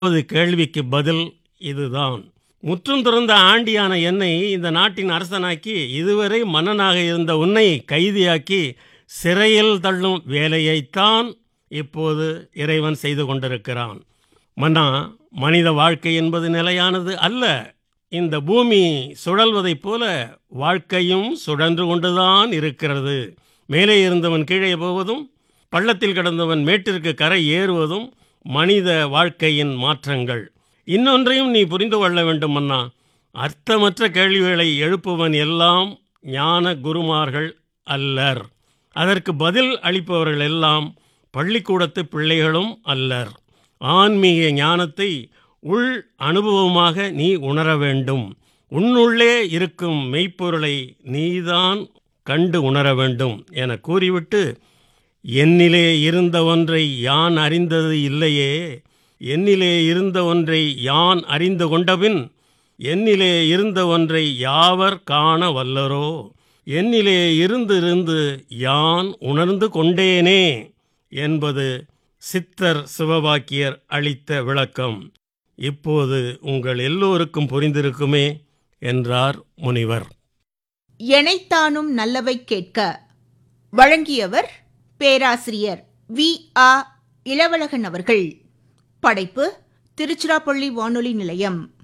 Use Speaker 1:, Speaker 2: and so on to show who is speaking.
Speaker 1: முதலாவது கேள்விக்கு பதில் இதுதான் முற்றும் துறந்த ஆண்டியான என்னை இந்த நாட்டின் அரசனாக்கி இதுவரை மன்னனாக இருந்த உன்னை கைதியாக்கி சிறையில் தள்ளும் வேலையைத்தான் இப்போது இறைவன் செய்து கொண்டிருக்கிறான் மன்னா மனித வாழ்க்கை என்பது நிலையானது அல்ல இந்த பூமி சுழல்வதைப் போல வாழ்க்கையும் சுழன்று கொண்டுதான் இருக்கிறது மேலே இருந்தவன் கீழே போவதும் பள்ளத்தில் கிடந்தவன் மேட்டிற்கு கரை ஏறுவதும் மனித வாழ்க்கையின் மாற்றங்கள் இன்னொன்றையும் நீ புரிந்து கொள்ள வேண்டும் அண்ணா அர்த்தமற்ற கேள்விகளை எழுப்புவன் எல்லாம் ஞான குருமார்கள் அல்லர் அதற்கு பதில் அளிப்பவர்கள் எல்லாம் பள்ளிக்கூடத்து பிள்ளைகளும் அல்லர் ஆன்மீக ஞானத்தை உள் அனுபவமாக நீ உணர வேண்டும் உன்னுள்ளே இருக்கும் மெய்ப்பொருளை நீதான் கண்டு உணர வேண்டும் என கூறிவிட்டு என்னிலே இருந்த ஒன்றை யான் அறிந்தது இல்லையே என்னிலே இருந்த ஒன்றை யான் அறிந்து கொண்டபின் என்னிலே இருந்த ஒன்றை யாவர் காண வல்லரோ என்னிலே இருந்திருந்து யான் உணர்ந்து கொண்டேனே என்பது சித்தர் சிவபாக்கியர் அளித்த விளக்கம் இப்போது உங்கள் எல்லோருக்கும் புரிந்திருக்குமே என்றார் முனிவர்
Speaker 2: எனைத்தானும் நல்லவை கேட்க வழங்கியவர் பேராசிரியர் வி ஆ இளவழகன் அவர்கள் படைப்பு திருச்சிராப்பள்ளி வானொலி நிலையம்